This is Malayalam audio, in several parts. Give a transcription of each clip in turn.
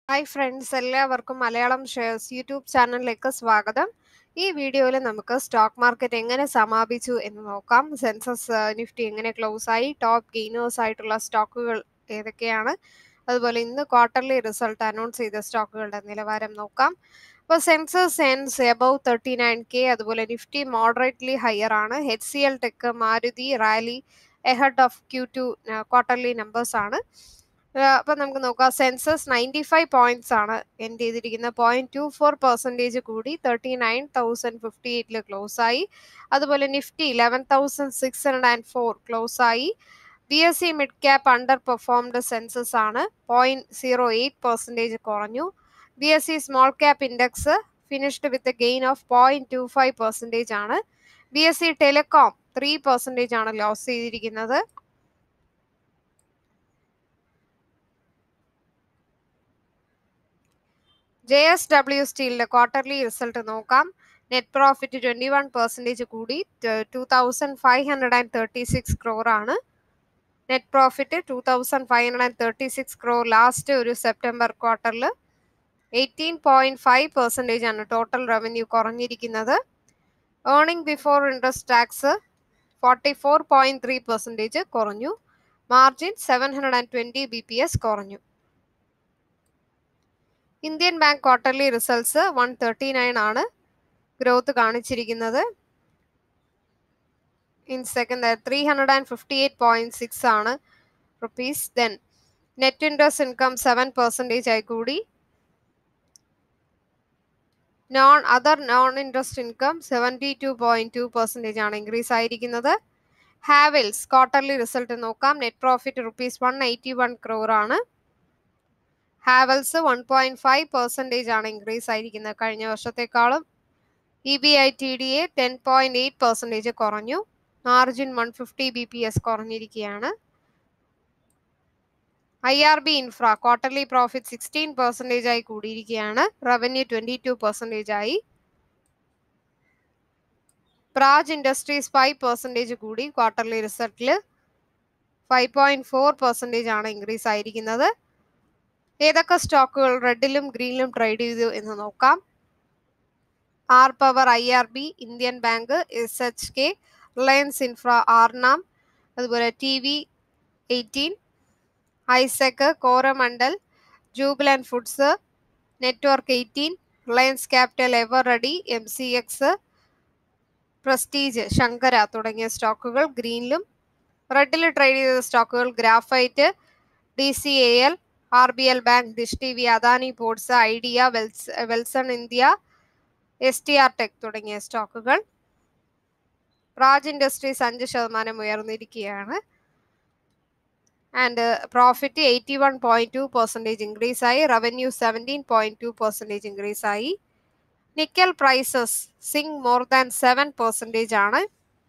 ഹായ് ഫ്രണ്ട്സ് എല്ലാവർക്കും മലയാളം ഷെയർസ് യൂട്യൂബ് ചാനലിലേക്ക് സ്വാഗതം ഈ വീഡിയോയിൽ നമുക്ക് സ്റ്റോക്ക് മാർക്കറ്റ് എങ്ങനെ സമാപിച്ചു എന്ന് നോക്കാം സെൻസസ് നിഫ്റ്റി എങ്ങനെ ക്ലോസ് ആയി ടോപ്പ് ഗെയിനേഴ്സ് ആയിട്ടുള്ള സ്റ്റോക്കുകൾ ഏതൊക്കെയാണ് അതുപോലെ ഇന്ന് ക്വാർട്ടർലി റിസൾട്ട് അനൗൺസ് ചെയ്ത സ്റ്റോക്കുകളുടെ നിലവാരം നോക്കാം അപ്പോൾ Sensex ends above thirty nine K അതുപോലെ നിഫ്റ്റി മോഡറേറ്റ്ലി ഹയർ ആണ് H C L Tech Maruti rally ahead of Q two quarterly numbers ആണ് അപ്പൊ നമുക്ക് നോക്കാം സെൻസസ് നയൻറ്റി ഫൈവ് പോയിന്റ്സ് ആണ് എൻഡ് ചെയ്തിരിക്കുന്നത് പോയിന്റ് ടു ഫോർ പെർസെൻറ്റേജ് കൂടി തേർട്ടി നയൻ തൗസൻഡ് ഫിഫ്റ്റി എയ്റ്റിൽ ക്ലോസ് ആയി അതുപോലെ Nifty eleven thousand six hundred and four close ആയി B S C mid cap underperformed Sensex ആണ് പോയിന്റ് സീറോ എയ്റ്റ് പെർസെൻറ്റേജ് കുറഞ്ഞു B S C small cap index finished with gain of point two five percentage ആണ് B S C telecom three percentage ആണ് ലോസ് ചെയ്തിരിക്കുന്നത് ജെ എസ് ഡബ്ല്യു സ്റ്റീലിന്റെ ക്വാർട്ടർലി റിസൾട്ട് നോക്കാം net profit twenty one percentage കൂടി two thousand five hundred and thirty six crore ആണ് net profit two thousand five hundred and thirty six crore last ഒരു സെപ്റ്റംബർ ക്വാർട്ടറിൽ എയ്റ്റീൻ പോയിന്റ് ഫൈവ് പെർസെൻറ്റേജ് ആണ് ടോട്ടൽ റവന്യൂ കുറഞ്ഞിരിക്കുന്നത് earning before interest tax forty four point three percentage കുറഞ്ഞു margin seven hundred and twenty B P S കുറഞ്ഞു Indian Bank quarterly results one thirty nine ആണ് ഗ്രോത്ത് കാണിച്ചിരിക്കുന്നത് in second three hundred and fifty eight point six ആണ് rupees then net interest income seven percentage ആയി കൂടി non other non interest income seventy two point two percentage ആണ് ഇൻക്രീസ് ആയിരിക്കുന്നത് ഹാവൽസ് ക്വാർട്ടർലി റിസൾട്ട് നോക്കാം net profit rupees one eighty one crore ആണ് Havells one point five percentage ആണ് ഇൻക്രീസ് ആയിരിക്കുന്നത് കഴിഞ്ഞ വർഷത്തെക്കാളും E B I T D A ten point eight percentage കുറഞ്ഞു margin one fifty B P S കുറഞ്ഞിരിക്കുകയാണ് I R B Infra quarterly profit sixteen percentage ആയി കൂടിയിരിക്കുകയാണ് റവന്യൂ ട്വന്റി ടു പെർസെൻറ്റേജ് ആയി പ്രാജ് ഇൻഡസ്ട്രീസ് ഫൈവ് പെർസെൻറ്റേജ് കൂടി ക്വാർട്ടർലി റിസൾട്ടിൽ ഫൈവ് പോയിന്റ് ഫോർ പെർസെൻറ്റേജ് ആണ് ഇൻക്രീസ് ആയിരിക്കുന്നത് ഏതൊക്കെ സ്റ്റോക്കുകൾ റെഡിലും ഗ്രീനിലും ട്രേഡ് ചെയ്തു എന്ന് നോക്കാം R power I R B Indian Bank S H K Reliance Infra RNAM അതുപോലെ T V eighteen ISEC Coromandel Jubilant Foods Network eighteen Reliance Capital Ever Ready M C X Prestige Shankara തുടങ്ങിയ സ്റ്റോക്കുകൾ ഗ്രീനിലും റെഡിൽ ട്രേഡ് ചെയ്ത സ്റ്റോക്കുകൾ Graphite D C A L R B L Bank Dish T V Adani Ports Idea Wells Welspun India S T R Tech തുടങ്ങിയ സ്റ്റോക്കുകൾ പ്രാജ് ഇൻഡസ്ട്രീസ് അഞ്ച് ശതമാനം ഉയർന്നിരിക്കുകയാണ് and profit eighty one point two percentage increase ആയി revenue seventeen point two percentage increase ആയി nickel prices sink more than seven percentage ആണ്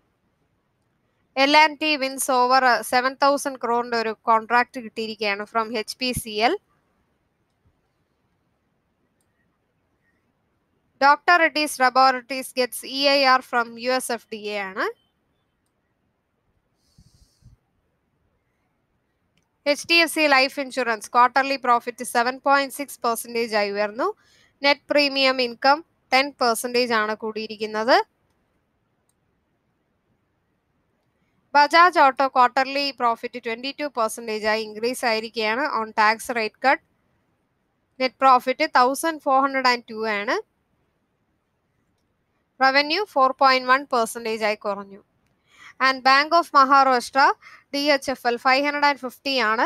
L and T wins over seven thousand ക്രോറിന്റെ ഒരു കോൺട്രാക്ട് കിട്ടിയിരിക്കുകയാണ് from H P C L Doctor Reddy's Laboratories gets E I R from U S F D A ആണ് H D F C Life Insurance quarterly profit seven point six percentage ആയി ഉയർന്നു net premium income ten percentage ആണ് കൂടിയിരിക്കുന്നത് Bajaj Auto quarterly profit twenty two percentage ആയി ഇൻക്രീസ് ആയിരിക്കുകയാണ് on tax rate cut net profit thousand four hundred and two ആണ് revenue four point one percentage ആയി കുറഞ്ഞു and Bank of Maharashtra D H F L five hundred and fifty ആണ്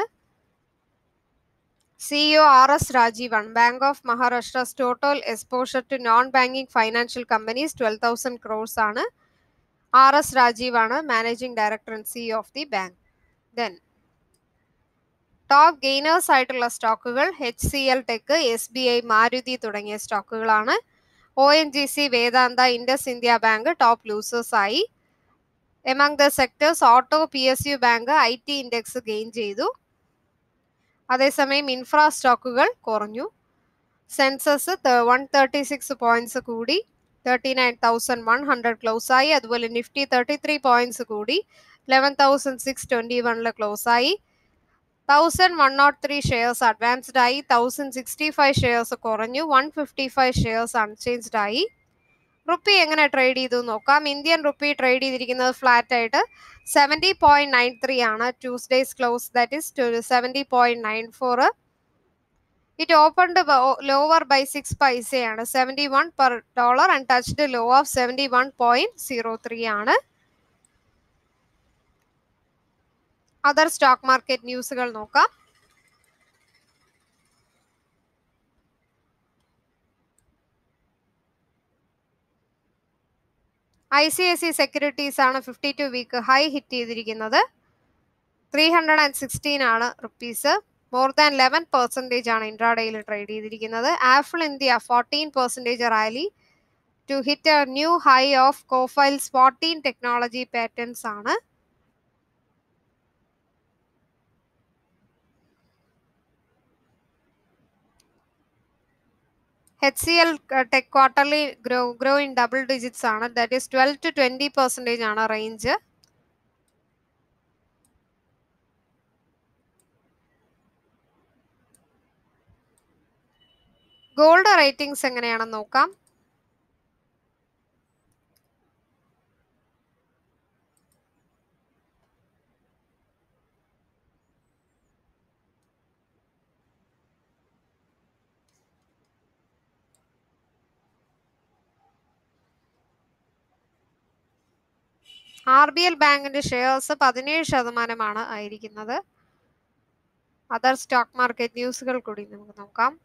സിഇഒ ആർ എസ് രാജീവ് ആണ് Bank of Maharashtra's total exposure to non banking financial companies twelve thousand crores ആണ് ആർ എസ് രാജീവ് ആണ് managing director and CEO of the bank then top gainers ആയിട്ടുള്ള സ്റ്റോക്കുകൾ H C L Tech S B I Maruti തുടങ്ങിയ സ്റ്റോക്കുകളാണ് O N G C Vedanta Indus India Bank top losers ആയി among the sectors auto P S U bank I T index gain ചെയ്തു അതേസമയം ഇൻഫ്രാ സ്റ്റോക്കുകൾ കുറഞ്ഞു Sensex one thirty six points കൂടി thirty nine thousand one hundred close ആയി അതുപോലെ നിഫ്റ്റി തേർട്ടി ത്രീ പോയിന്റ്സ് കൂടി ലെവൻ തൗസൻഡ് സിക്സ് ട്വന്റി വണ്ണിൽ ക്ലോസ് ആയി thousand one nought three shares advanced ആയി തൗസൻഡ് സിക്സ്റ്റി ഫൈവ് ഷെയർസ് കുറഞ്ഞു one fifty five shares unchanged ആയി റുപ്പി എങ്ങനെ ട്രേഡ് ചെയ്തു നോക്കാം ഇന്ത്യൻ റുപ്പി ട്രേഡ് ചെയ്തിരിക്കുന്നത് ഫ്ലാറ്റ് ആയിട്ട് സെവൻറ്റി പോയിന്റ് നയൻ ത്രീ ആണ് Tuesday's close that is seventy point nine four it opened lower by six പൈസയാണ് seventy one per dollar and touched low of seventy one point zero three ആണ് അതർ സ്റ്റോക്ക് മാർക്കറ്റ് ന്യൂസുകൾ നോക്കാം I C I C securities ആണ് fifty two week high hit ചെയ്തിരിക്കുന്നത് ത്രീ ഹൺഡ്രഡ് ആൻഡ് സിക്സ്റ്റീൻ ആണ് rupees more than eleven percentage ആണ് ഇൻട്രാഡേയിൽ ട്രേഡ് ചെയ്തിരിക്കുന്നത് Apple India fourteen percentage rally to hit a new high of കോഫൈൽസ് ഫോർട്ടീൻ ടെക്നോളജി പാറ്റേൺസ് ആണ് H C L Tech quarterly grow grow in double digits ആണ് that is twelve to twenty percentage ആണ് റേഞ്ച് ഗോൾഡ് റേറ്റിംഗ്സ് എങ്ങനെയാണെന്ന് നോക്കാം ആർ ബി എൽ ബാങ്കിന്റെ ഷെയർസ് പതിനേഴ് ശതമാനമാണ് ആയിരിക്കുന്നത് അതർ സ്റ്റോക്ക് മാർക്കറ്റ് ന്യൂസുകൾ കൂടി നമുക്ക് നോക്കാം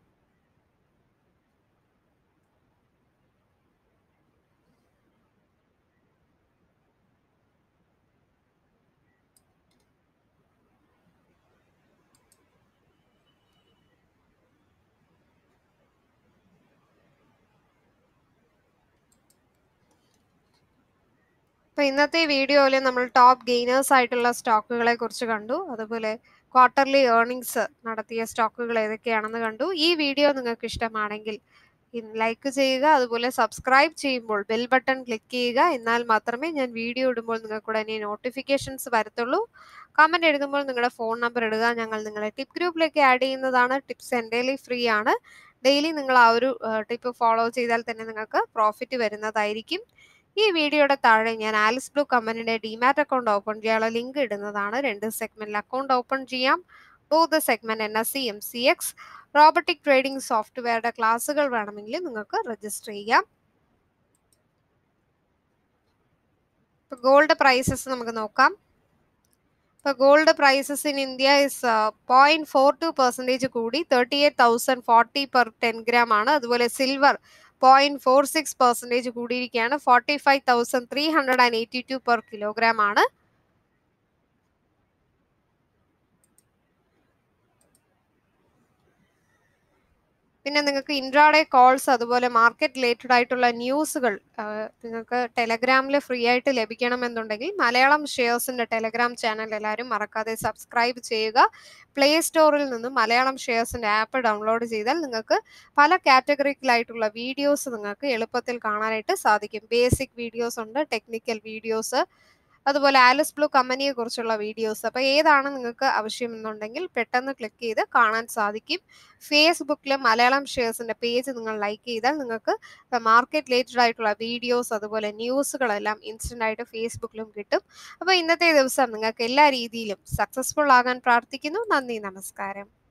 അപ്പോൾ ഇന്നത്തെ വീഡിയോയിൽ നമ്മൾ ടോപ്പ് ഗെയിനേഴ്സ് ആയിട്ടുള്ള സ്റ്റോക്കുകളെ കുറിച്ച് കണ്ടു അതുപോലെ ക്വാർട്ടർലി ഏർണിങ്സ് നടത്തിയ സ്റ്റോക്കുകൾ ഏതൊക്കെയാണെന്ന് കണ്ടു ഈ വീഡിയോ നിങ്ങൾക്ക് ഇഷ്ടമാണെങ്കിൽ ലൈക്ക് ചെയ്യുക അതുപോലെ സബ്സ്ക്രൈബ് ചെയ്യുമ്പോൾ ബെൽ ബട്ടൺ ക്ലിക്ക് ചെയ്യുക എന്നാൽ മാത്രമേ ഞാൻ വീഡിയോ ഇടുമ്പോൾ നിങ്ങൾക്ക് ഉടനെ നോട്ടിഫിക്കേഷൻസ് വരത്തുള്ളൂ കമൻറ്റ് എഴുതുമ്പോൾ നിങ്ങളുടെ ഫോൺ നമ്പർ ഇടുക ഞങ്ങൾ നിങ്ങളെ ടിപ്പ് ഗ്രൂപ്പിലേക്ക് ആഡ് ചെയ്യുന്നതാണ് ടിപ്സ് എൻ്റെലി ഫ്രീ ആണ് ഡെയിലി നിങ്ങൾ ആ ഒരു ടിപ്പ് ഫോളോ ചെയ്താൽ തന്നെ നിങ്ങൾക്ക് പ്രോഫിറ്റ് വരുന്നതായിരിക്കും ഈ വീഡിയോയുടെ താഴെ ഞാൻ ആലിസ് ബ്ലൂ കമ്പനിയുടെ ഡിമാറ്റ് അക്കൗണ്ട് ഓപ്പൺ ചെയ്യാനുള്ള ലിങ്ക് ഇടുന്നതാണ് രണ്ട് സെഗ്മെന്റിൽ അക്കൗണ്ട് ഓപ്പൺ ചെയ്യാം both segment N S C M C X robotic trading സോഫ്റ്റ്വെയറുടെ ക്ലാസ്സുകൾ വേണമെങ്കിൽ നിങ്ങൾക്ക് രജിസ്റ്റർ ചെയ്യാം ഇപ്പൊ ഗോൾഡ് പ്രൈസസ് നമുക്ക് നോക്കാം ഇപ്പൊ gold prices in India is point four two percentage കൂടി thirty eight thousand forty per ten gram ആണ് അതുപോലെ silver point four six percentage കൂടിയിരിക്കുകയാണ് forty five thousand three hundred and eighty two per kilogram ആണ് പിന്നെ നിങ്ങൾക്ക് ഇൻട്രാഡേ കോൾസ് അതുപോലെ മാർക്കറ്റ് റിലേറ്റഡ് ആയിട്ടുള്ള ന്യൂസുകൾ നിങ്ങൾക്ക് ടെലഗ്രാമിൽ ഫ്രീ ആയിട്ട് ലഭിക്കണമെന്നുണ്ടെങ്കിൽ മലയാളം ഷെയർസിന്റെ ടെലഗ്രാം ചാനൽ എല്ലാവരും മറക്കാതെ സബ്സ്ക്രൈബ് ചെയ്യുക പ്ലേ സ്റ്റോറിൽ നിന്നും മലയാളം ഷെയർസിന്റെ ആപ്പ് ഡൗൺലോഡ് ചെയ്താൽ നിങ്ങൾക്ക് പല കാറ്റഗറിക്കലായിട്ടുള്ള വീഡിയോസ് നിങ്ങൾക്ക് എളുപ്പത്തിൽ കാണാനായിട്ട് സാധിക്കും ബേസിക് വീഡിയോസ് ഉണ്ട് ടെക്നിക്കൽ വീഡിയോസ് അതുപോലെ ആലിസ് ബ്ലൂ കമ്പനിയെ കുറിച്ചുള്ള വീഡിയോസ് അപ്പോൾ ഏതാണ് നിങ്ങൾക്ക് ആവശ്യമെന്നുണ്ടെങ്കിൽ പെട്ടെന്ന് ക്ലിക്ക് ചെയ്ത് കാണാൻ സാധിക്കും ഫേസ്ബുക്കിൽ മലയാളം ഷെയർസിന്റെ പേജ് നിങ്ങൾ ലൈക്ക് ചെയ്താൽ നിങ്ങൾക്ക് മാർക്കറ്റ് റിലേറ്റഡ് ആയിട്ടുള്ള വീഡിയോസ് അതുപോലെ ന്യൂസുകളെല്ലാം ഇൻസ്റ്റന്റ് ആയിട്ട് ഫേസ്ബുക്കിലും കിട്ടും അപ്പോൾ ഇന്നത്തെ ദിവസം നിങ്ങൾക്ക് എല്ലാ രീതിയിലും സക്സസ്ഫുൾ ആകാൻ പ്രാർത്ഥിക്കുന്നു നന്ദി നമസ്കാരം